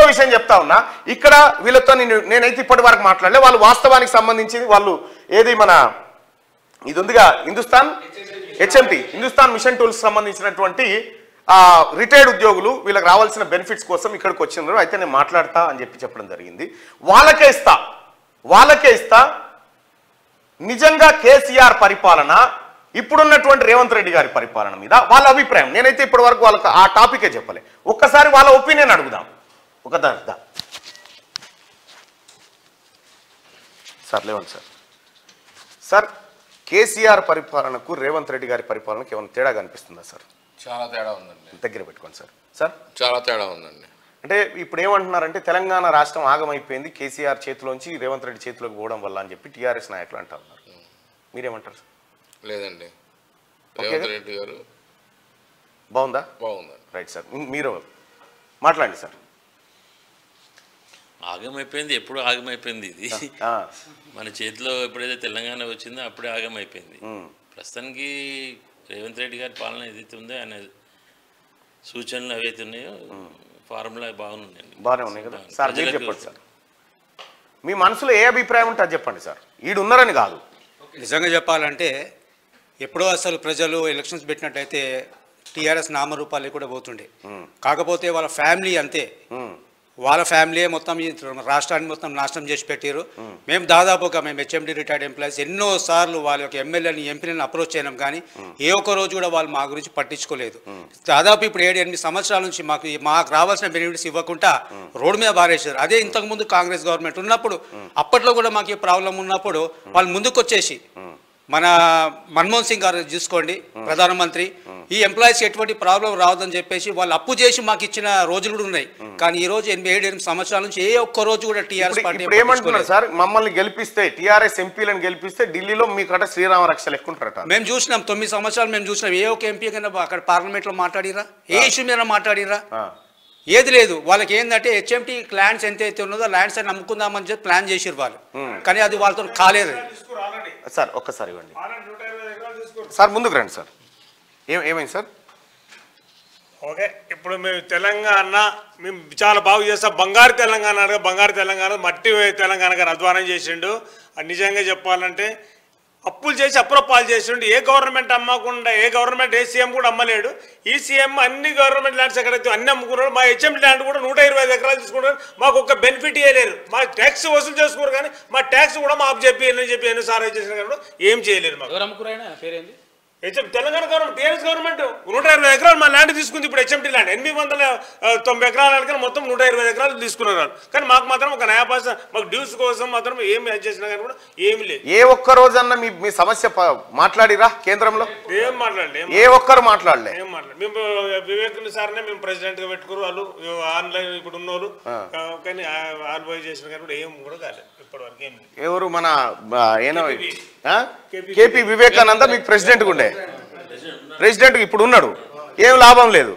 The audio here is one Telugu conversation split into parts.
విషయం చెప్తా ఉన్నా ఇక్కడ వీళ్ళతో నేను నేనైతే ఇప్పటి వరకు మాట్లాడలే వాళ్ళు వాస్తవానికి సంబంధించింది వాళ్ళు ఏది మన ఇది ఉందిగా Hindustan HMT Hindustan machine tools సంబంధించినటువంటి ఆ రిటైర్డ్ ఉద్యోగులు వీళ్ళకి రావాల్సిన బెనిఫిట్స్ కోసం ఇక్కడికి వచ్చినారు అయితే నేను మాట్లాడతా అని చెప్పి చెప్పడం జరిగింది వాళ్ళకే ఇస్తా వాళ్ళకే ఇస్తా నిజంగా కేసీఆర్ పరిపాలన ఇప్పుడున్నటువంటి రేవంత్ రెడ్డి గారి పరిపాలన మీద వాళ్ళ అభిప్రాయం నేనైతే ఇప్పటి వరకు వాళ్ళకి ఆ టాపికే చెప్పలే ఒక్కసారి వాళ్ళ ఒపీనియన్ అడుగుదాం ఒక దా దా. సార్ లేవండి సార్ సార్ కేసీఆర్ పరిపాలనకు రేవంత్ రెడ్డి గారి పరిపాలనకు ఏమైనా తేడా కనిపిస్తుందా సార్ చాలా తేడా ఉందండి దగ్గర పెట్టుకోండి సార్ సార్ చాలా తేడా ఉందండి అంటే ఇప్పుడు ఏమంటున్నారంటే తెలంగాణ రాష్ట్రం ఆగమైపోయింది కేసీఆర్ చేతిలోంచి రేవంత్ రెడ్డి చేతిలోకి పోవడం వల్ల అని చెప్పి టీఆర్ఎస్ నాయకులు అంటా ఉన్నారు మీరేమంటారు సార్ లేదండి ఓకే. రేవంత్ రెడ్డి గారు బాగుందా బాగుందండి రైట్ సార్ మీరు మాట్లాడండి సార్ ఆగమైపోయింది ఎప్పుడు ఆగమైపోయింది ఇది ఆ, మన చేతిలో ఎప్పుడైతే తెలంగాణ వచ్చిందో అప్పుడే ఆగమైపోయింది ఉమ్, ప్రస్తుతానికి రేవంత్ రెడ్డి గారి పాలన ఏదైతే ఉందో ఆయన సూచనలు ఏవైతే ఉన్నాయో ఫార్ములా బాగున్నాయండి బాగానే ఉన్నాయి కదా సార్ మీరు ప్రజలకు- చెప్పండి సార్ మీ మనసులో ఏ అభిప్రాయం ఉంటే అది చెప్పండి సార్ ఈడు ఉన్నారని కాదు నిజంగా చెప్పాలంటే ఎప్పుడో అసలు ప్రజలు ఎలక్షన్స్ పెట్టినట్టయితే టీఆర్ఎస్ నామరూపాలు కూడా పోతుండే కాకపోతే వాళ్ళ ఫ్యామిలీ అంతే ఉమ్, వాళ్ళ ఫ్యామిలీ మొత్తం ఈ రాష్ట్రాన్ని మొత్తం నాశనం చేసి పెట్టారు మేము దాదాపుగా మేము హెచ్ఎండి రిటైర్డ్ ఎంప్లాయీస్ ఎన్నో సార్లు వాళ్ళ యొక్క ఎమ్మెల్యేని ఎంపీని అప్రోచ్ అయినాం కానీ ఏ ఒక్క రోజు కూడా వాళ్ళు మా గురించి పట్టించుకోలేదు దాదాపు ఇప్పుడు ఏడు ఎనిమిది సంవత్సరాల నుంచి మాకు ఈ- మాకు రావాల్సిన బెనిఫిట్స్ ఇవ్వకుండా రోడ్డు మీద బారేసారు అదే ఇంతకుముందు కాంగ్రెస్ గవర్నమెంట్ ఉన్నప్పుడు అప్పట్లో కూడా మాకు ఈ ప్రాబ్లం ఉన్నప్పుడు వాళ్ళు ముందుకు వచ్చేసి మన మన్మోహన్ సింగ్ గారు చూసుకోండి ప్రధానమంత్రి ఈ ఎంప్లాయీస్ ఎటువంటి ప్రాబ్లం రావద్దని చెప్పేసి వాళ్ళు అప్పు చేసి మాకు ఇచ్చిన రోజులు కూడా ఉన్నాయి కానీ ఈ రోజు ఎనిమిది ఏడు ఎనిమిది సంవత్సరాల నుంచి ఏ ఒక్క రోజు కూడా టీఆర్ఎస్ ఇప్పుడు పార్టీ ఇప్పుడు ఏమంటున్నారు సార్ మమ్మల్ని గెలిపిస్తే టీఆర్ఎస్ ఎంపీలను గెలిపిస్తే ఢిల్లీలో మీకట శ్రీరామ రక్ష లెక్కుంటారట మేము చూసినాం తొమ్మిది సంవత్సరాలు మేము చూసినాం ఏ ఒక్క ఎంపీ కన్నా అక్కడ పార్లమెంట్ లో మాట్లాడిరా ఏ ఇష్యూ మీద మాట్లాడిరా ఆ, ఏది లేదు వాళ్ళకి ఏంటంటే హెచ్ఎంటీ ల్యాండ్స్ ఎంత అయితే ఉన్నదో ల్యాండ్స్ అని అమ్ముకుందామని చెప్పి ప్లాన్ చేసిరు వాళ్ళు కానీ అది వాళ్ళతో కాలేదు సార్ ఒక్కసారి ఇవ్వండి సార్ ముందుకు రండి సార్ ఏం ఏమైంది సార్ ఓకే ఇప్పుడు మేము తెలంగాణ మేము చాలా బాగు చేస్తాం బంగారు తెలంగాణ అనగా బంగారు తెలంగాణ మట్టి తెలంగాణ గారు అధ్వానం చేసిండు అది నిజంగా చెప్పాలంటే అప్పులు చేసి అప్రపాలు చేసిండు ఏ గవర్నమెంట్ అమ్మకుండా ఏ గవర్నమెంట్ ఏ సీఎం కూడా అమ్మలేడు ఈ సీఎం అన్ని గవర్నమెంట్ ల్యాండ్స్ ఎక్కడైతే అన్ని అమ్ముకున్నాడు మా హెచ్ఎం ల్యాండ్ కూడా నూట ఇరవై ఐదు ఎకరాలు తీసుకున్నారు మాకు ఒక బెనిఫిట్ ఇవ్వలేరు మా ట్యాక్స్ వసూలు చేసుకోరు కానీ మా ట్యాక్స్ కూడా మాకు చెప్పి అని చెప్పి ఎన్నిసార్లు చేసిన కానీ కూడా ఏం చేయలేరు మాకు ఎవరు అమ్ముకురాయన పేరేంది HM Telangana government TRS government నూట ఇరవై ఎకరాలు మా ల్యాండ్ తీసుకుంది ఇప్పుడు హెచ్ఎంటీ ల్యాండ్ ఎనిమిది వందల ఆ, తొంభై ఎకరాల కన్నా మొత్తం నూట ఇరవై ఎకరాలు తీసుకున్నారు వాళ్ళు. కానీ మాకు మాత్రం ఒక న్యాయ పాస మాకు డ్యూస్ కోసం మాత్రం ఏమి హెల్ప్ చేసినా కానీ కూడా ఏమి లేదు ఏ ఒక్క రోజన్నా మీ మీ సమస్య ప- మాట్లాడిరా కేంద్రంలో ఏం మాట్లాడలే ఏం ఏ ఒక్కరు మాట్లాడలే ఏం మాట్లాడలే మేము వివేకుని సార్నే మేము ప్రెసిడెంట్ గా పెట్టుకురు వాళ్ళు ఆన్లైన్ ఇప్పుడు ఉన్నోళ్ళు ఆ, కానీ వాళ్ళు పోయి చేసిన కానీ కూడా ఏం కూడా కాలేదు ఇప్పటి వరకు ఏం లేదు ఎవరు మన ఆ, ఏనో KPP. ఆ? కేపీ వివేకానంద మీకు ప్రెసిడెంట్ ఉండే ప్రెసిడెంట్ ఇప్పుడు ఉన్నాడు ఏం లాభం లేదు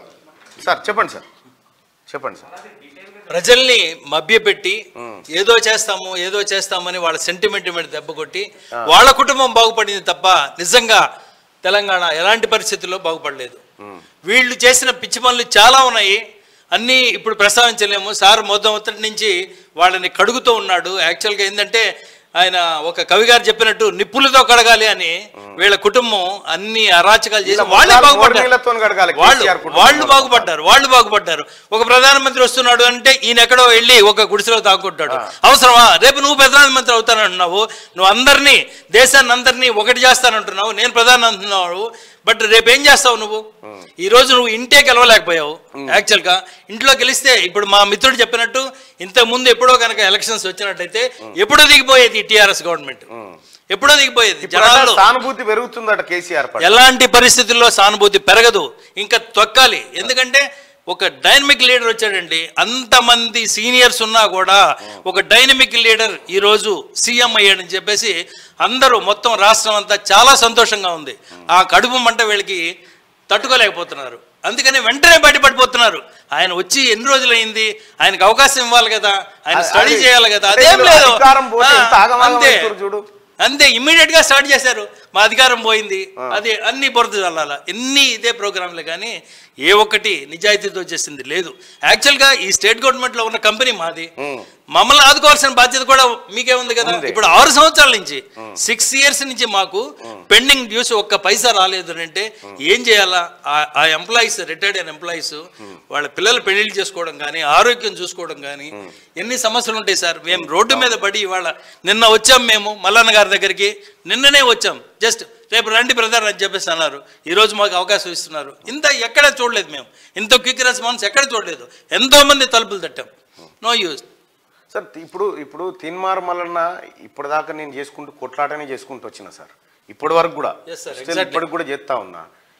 సార్ చెప్పండి సార్ చెప్పండి సార్ ప్రజల్ని మభ్యపెట్టి ఏదో చేస్తాము ఏదో చేస్తామని వాళ్ళ సెంటిమెంట్ మీద దెబ్బ కొట్టి వాళ్ళ కుటుంబం బాగుపడింది తప్ప నిజంగా తెలంగాణ ఎలాంటి పరిస్థితుల్లో బాగుపడలేదు వీళ్ళు చేసిన పిచ్చి పనులు చాలా ఉన్నాయి అన్నీ ఇప్పుడు ప్రస్తావించలేము సార్ మొదటి నుంచి వాళ్ళని కడుగుతూ ఉన్నాడు యాక్చువల్గా ఏంటంటే ఆయన ఒక కవి గారు చెప్పినట్టు నిప్పులతో కడగాలి అని వీళ్ళ కుటుంబం అన్ని అరాచకాలు చేసి ఇలా వాళ్ళే మొత్తాలు బాగుపడ్డారు నీళ్ళతో కడగాలి వాళ్ళు కేసీఆర్ కుటుంబం వాళ్ళు కూడా. బాగుపడ్డారు వాళ్ళు బాగుపడ్డారు ఒక ప్రధానమంత్రి వస్తున్నాడు అంటే ఈయన ఎక్కడో వెళ్ళి ఒక గుడిసెలో తాకుంటాడు అవసరమా రేపు నువ్వు ప్రధానమంత్రి అవుతానంటున్నావు నువ్వు అందరినీ దేశాన్ని అందరినీ ఒకటి చేస్తానంటున్నావు నేను ప్రధాని అంటున్నావు బట్ రేపు ఏం చేస్తావు నువ్వు ఈ రోజు నువ్వు ఇంటే గెలవలేకపోయావు యాక్చువల్ గా ఇంట్లో గెలిస్తే ఇప్పుడు మా మిత్రుడు చెప్పినట్టు ఇంతకు ముందు ఎప్పుడో కనుక ఎలక్షన్స్ వచ్చినట్టయితే ఎప్పుడో దిగిపోయేది టీఆర్ఎస్ గవర్నమెంట్ ఎప్పుడో దిగిపోయేది ఇప్పుడు అసలు జనాలు సానుభూతి పెరుగుతుందట కేసీఆర్ పట్ల ఎలాంటి పరిస్థితుల్లో సానుభూతి పెరగదు ఇంకా తొక్కాలి ఎందుకంటే ఒక డైనమిక్ లీడర్ వచ్చాడండి అంతమంది సీనియర్స్ ఉన్నా కూడా ఒక డైనమిక్ లీడర్ ఈరోజు సీఎం అయ్యాడని చెప్పేసి అందరూ మొత్తం రాష్ట్రం అంతా చాలా సంతోషంగా ఉంది ఆ కడుపు మంట వీళ్ళకి తట్టుకోలేకపోతున్నారు అందుకని వెంటనే బయటపడిపోతున్నారు ఆయన వచ్చి ఎన్ని రోజులైంది ఆయనకు అవకాశం ఇవ్వాలి కదా ఆయన అది- స్టడీ అది- చేయాలి కదా అంటే అదేం వీళ్ళు లేదు అధికారం పోతే ఆ, ఎంత ఆగమాగం అంతే అవుతారు చూడు. అంతే ఇమ్మీడియట్ గా స్టార్ట్ చేశారు మా అధికారం పోయింది అది అన్ని బురద చల్లాల ఎన్ని ఇదే ప్రోగ్రాంలే కానీ ఏ ఒక్కటి నిజాయితీతో చేసింది లేదు యాక్చువల్గా ఈ స్టేట్ గవర్నమెంట్లో ఉన్న కంపెనీ మాది మమ్మల్ని ఆదుకోవాల్సిన బాధ్యత కూడా మీకే ఉంది కదా ఉంది. ఇప్పుడు ఆరు సంవత్సరాల నుంచి సిక్స్ ఇయర్స్ నుంచి మాకు పెండింగ్ డ్యూస్ ఒక్క పైసా రాలేదు అని అంటే ఏం చేయాలా ఆ- ఆ ఎంప్లాయీస్ రిటైర్డ్ అయిన ఎంప్లాయీస్ వాళ్ళ పిల్లలు పెళ్లిళ్ళు చేసుకోవడం కానీ ఆరోగ్యం చూసుకోవడం కానీ ఎన్ని సమస్యలు ఉంటాయి సార్ మేము రోడ్డు మీద పడి ఇవాళ నిన్న వచ్చాం మేము మల్లన్న గారి దగ్గరికి నిన్ననే వచ్చాం జస్ట్ రేపు రండి బ్రదర్ అని చెప్పేసి అన్నారు ఈరోజు మాకు అవకాశం ఇస్తున్నారు ఇంత ఎక్కడ చూడలేదు మేము ఇంత క్విక్ రెస్పాన్స్ ఎక్కడ చూడలేదు ఎంతో మంది తలుపులు తట్టాం నో యూస్ సార్ ఇప్పుడు ఇప్పుడు తీన్మార్ మల్లన్న ఇప్పటిదాకా నేను చేసుకుంటూ కొట్లాటనే చేసుకుంటూ వచ్చిన సార్ ఇప్పటి వరకు కూడా Yes, sir, Still exactly. ఇప్పటికి కూడా చేస్తా ఉన్నా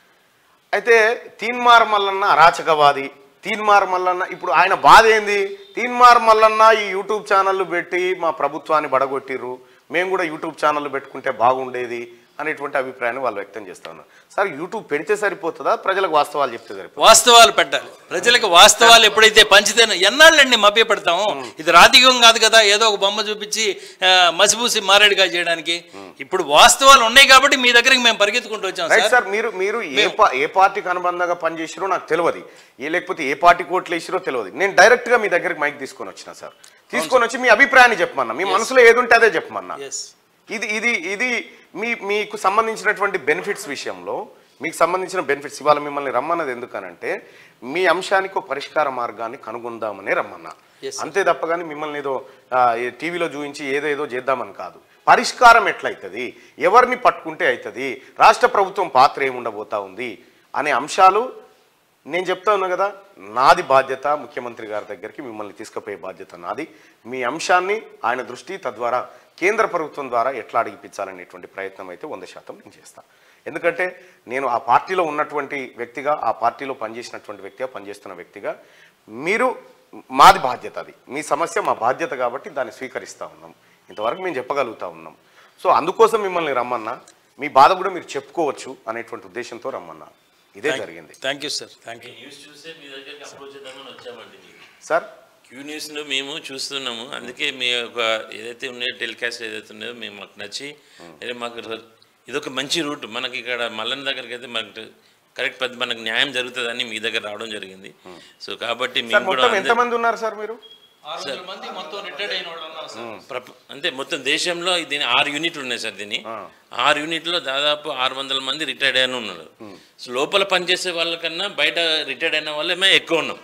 అయితే తీన్మార్ మల్లన్న అరాచకవాది తీన్మార్ మల్లన్న ఇప్పుడు ఆయన బాధ ఏంది తీన్మార్ మల్లన్న ఈ యూట్యూబ్ ఛానళ్ళు పెట్టి మా ప్రభుత్వాన్ని బడగొట్టిర్రు మేము కూడా యూట్యూబ్ ఛానళ్ళు పెట్టుకుంటే బాగుండేది అనేటువంటి అభిప్రాయాన్ని వాళ్ళు వ్యక్తం చేస్తా ఉన్నారు సార్ యూట్యూబ్ పెడితే సరిపోతుందా ప్రజలకు వాస్తవాలు చెప్తే సరిపోతుందా వాస్తవాలు పెట్టాలి ప్రజలకు వాస్తవాలు ఎప్పుడైతే పంచితేనో ఎన్నాళ్ళండి మభ్య పెడతాము ఇది రాజకీయం కాదు కదా ఏదో ఒక బొమ్మ చూపించి ఆ, మసిపూసి మారేడుగా చేయడానికి ఇప్పుడు వాస్తవాలు ఉన్నాయి కాబట్టి మీ దగ్గరికి మేము పరిగెత్తుకుంటూ వచ్చాం రైట్ సార్ సార్ మీరు మీరు ఏ పా ఏ పార్టీకి అనుబంధంగా పనిచేసిరో నాకు తెలియదు ఏ లేకపోతే ఏ పార్టీ కోట్లు వేసిరో తెలియదు నేను డైరెక్ట్ గా మీ దగ్గరికి మైక్ తీసుకొని వచ్చిన సార్ తీసుకొని వచ్చి మీ అభిప్రాయాన్ని చెప్పమన్నా మీ మనసులో ఏది ఉంటే అదే చెప్పమన్నా ఎస్ ఇది ఇది ఇది మీ మీకు సంబంధించినటువంటి బెనిఫిట్స్ విషయంలో మీకు సంబంధించిన బెనిఫిట్స్ ఇవాళ మిమ్మల్ని రమ్మన్నది ఎందుకనంటే మీ అంశానికి ఒక పరిష్కార మార్గాన్ని కనుగొందామనే రమ్మన్నా Yes, sir. అంతే తప్ప కానీ మిమ్మల్ని ఏదో ఆ, ఈ టీవీలో చూపించి ఏదో ఏదో చేద్దామని కాదు పరిష్కారం ఎట్లయితుంది ఎవరిని పట్టుకుంటే అవుతుంది రాష్ట్ర ప్రభుత్వం పాత్ర ఏముండబోతా ఉంది అనే అంశాలు నేను చెప్తా ఉన్నా కదా నాది బాధ్యత ముఖ్యమంత్రి గారి దగ్గరికి మిమ్మల్ని తీసుకుపోయే బాధ్యత నాది మీ అంశాన్ని ఆయన దృష్టి తద్వారా కేంద్ర ప్రభుత్వం ద్వారా ఎట్లా అడిగిపించాలనేటువంటి ప్రయత్నం అయితే వంద శాతం నేను చేస్తాను ఎందుకంటే నేను ఆ పార్టీలో ఉన్నటువంటి వ్యక్తిగా ఆ పార్టీలో పనిచేసినటువంటి వ్యక్తిగా పనిచేస్తున్న వ్యక్తిగా మీరు మాది బాధ్యత అది మీ సమస్య మా బాధ్యత కాబట్టి దాన్ని స్వీకరిస్తూ ఉన్నాం ఇంతవరకు మేము చెప్పగలుగుతా ఉన్నాం సో అందుకోసం మిమ్మల్ని రమ్మన్నా మీ బాధ కూడా మీరు చెప్పుకోవచ్చు అనేటువంటి ఉద్దేశంతో రమ్మన్నా ఇదే జరిగింది thank you sir thank you news చూసే మీ దగ్గరికి అప్రోచ్ చేద్దామని వచ్చామండి సార్ క్యూ న్యూస్ను మేము చూస్తున్నాము అందుకే మీ యొక్క ఏదైతే ఉన్నాయో టెలికాస్ట్ ఏదైతే ఉన్నాయో మేము మాకు నచ్చి అరే మాకు ర- ఇదొక మంచి రూట్ మనకి ఇక్కడ మల్లన్న దగ్గరికి అయితే మనకు కరెక్ట్ పెద్ద మనకు న్యాయం జరుగుతుందని మీ దగ్గర రావడం జరిగింది సో కాబట్టి సార్ మేము కూడా మొత్తం అందరి- ఎంతమంది ఉన్నారు సార్ మీరు ఆరు వందల మంది మొత్తం రిటైర్డ్ అయిన వాళ్ళు ఉన్నారు సార్ ప్రప- అంటే మొత్తం దేశంలో దీని ఆరు యూనిట్లు ఉన్నాయి సార్ దీని ఆరు యూనిట్లో దాదాపు ఆరు వందల మంది రిటైర్డ్ అయిన ఉన్నారు సో లోపల పనిచేసే వాళ్ళకన్నా బయట రిటైర్డ్ అయిన వాళ్ళమే ఎక్కువ ఉన్నాం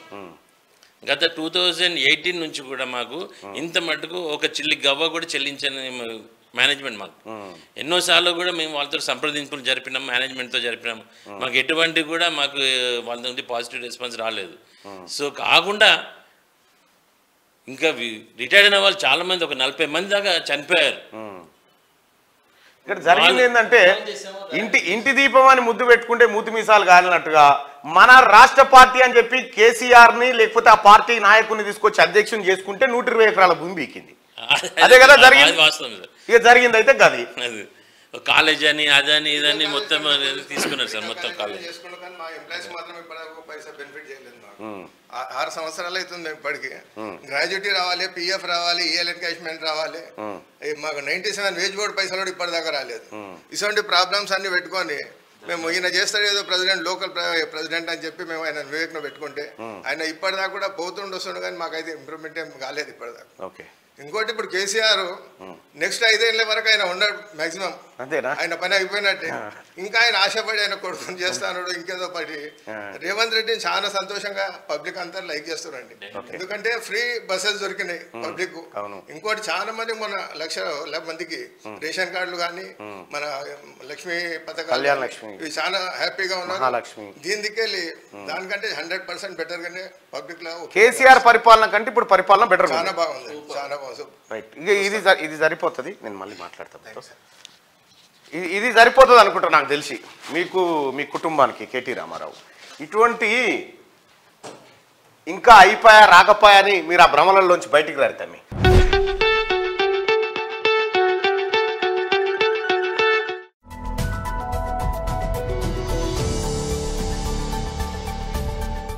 గత టూ థౌజండ్ ఎయిటీన్ నుంచి కూడా మాకు ఇంత మటుకు ఒక చిల్లి గవ్వ కూడా చెల్లించని మేనేజ్మెంట్ మాకు ఎన్నోసార్లు కూడా మేము వాళ్ళతో సంప్రదింపులు జరిపినాం మేనేజ్మెంట్తో జరిపినాం మాకు ఎటువంటి కూడా మాకు వాళ్ళ నుండి పాజిటివ్ రెస్పాన్స్ రాలేదు సో కాకుండా ఇంకా రిటైర్డ్ అయిన వాళ్ళు చాలా మంది ఒక నలభై మంది దాకా చనిపోయారు ఇక్కడ జరిగింది ఏంటంటే ఇంటి ఇంటి దీపం అని ముద్దు పెట్టుకుంటే మూతి మీసాలు కాలినట్టుగా మన రాష్ట్ర పార్టీ అని చెప్పి కేసీఆర్ ని లేకపోతే ఆ పార్టీ నాయకుడిని తీసుకొచ్చి అధ్యక్షుని చేసుకుంటే నూట ఇరవై ఎకరాల భూమి బీకింది అదే కదా జరిగింది? అది వాస్తవం సార్ ఇక జరిగింది అయితే గది అది కాలేజ్ అని అదని ఇదని మొత్తం అది తీసుకున్నారు సార్ మొత్తం కాలేజ్ చేసుకుంటూ కానీ మా ఎంప్లాయీస్ మాత్రం ఇప్పటివరకు ఒక పైసా బెనిఫిట్ చేయలేదు మాకు ఆ- ఆరు సంవత్సరాలు అవుతుంది ఇప్పటికి గ్రాడ్యుయేటీ రావాలి పిఎఫ్ రావాలి ఈఎల్ ఎన్కాష్మెంట్ రావాలి ఈ మాకు నైన్టీ సెవెన్ వేజ్ బోర్డు పైసలు కూడా ఇప్పటిదాకా రాలేదు ఇటువంటి ప్రాబ్లమ్స్ అన్ని పెట్టుకొని మేము ఈయన చేస్తాడు ఏదో ప్రెసిడెంట్ లోకల్ ప్రెసిడెంట్ అని చెప్పి మేము ఆయన వివేక్ను పెట్టుకుంటే ఆయన ఇప్పటిదాకా కూడా పోతుండు వస్తుండు కానీ మాకైతే ఇంప్రూవ్మెంట్ ఏం కాలేదు ఇప్పటిదాకా ఓకే ఇంకోటి ఇప్పుడు కేసీఆర్ నెక్స్ట్ ఐదేళ్ల వరకు ఆయన ఉండడు మాక్సిమం అంతేనా ఆయన పని అయిపోయినట్టే ఇంకా ఆయన ఆశపడి ఆయన కొడుకుని చేస్తాడు ఇంకేదో పడి రేవంత్ రెడ్డిని చాలా సంతోషంగా పబ్లిక్ అంతా లైక్ చేస్తున్నారండి ఎందుకంటే ఫ్రీ బస్సెస్ దొరికినాయి పబ్లిక్ అవును. ఇంకోటి చాలా మంది మన లక్ష ల- మందికి రేషన్ కార్డులు కానీ మన లక్ష్మీ పథకాలు కళ్యాణ కానీ లక్ష్మి. ఇవి చాలా హ్యాపీగా ఉన్నారు మహాలక్ష్మి. దీని దిక్కెళ్ళి దానికంటే హండ్రెడ్ పర్సెంట్ బెటర్ గానే పబ్లిక్ లో కేసీఆర్ పరిపాలన కంటే ఇప్పుడు పరిపాలన బెటర్ చాలా బాగుంది చాలా బాగుంది రైట్ ఇక ఇది జ- ఇది సరిపోతుంది నేను మళ్ళీ మాట్లాడతాను మీతో. ఇది ఇది సరిపోతుంది అనుకుంటా నాకు తెలిసి మీకు మీ కుటుంబానికి కేటీ రామారావు ఇటువంటి ఇంకా అయిపోయా రాకపోయా అని మీరు ఆ భ్రమలలోంచి బయటికి రారు తమ్మి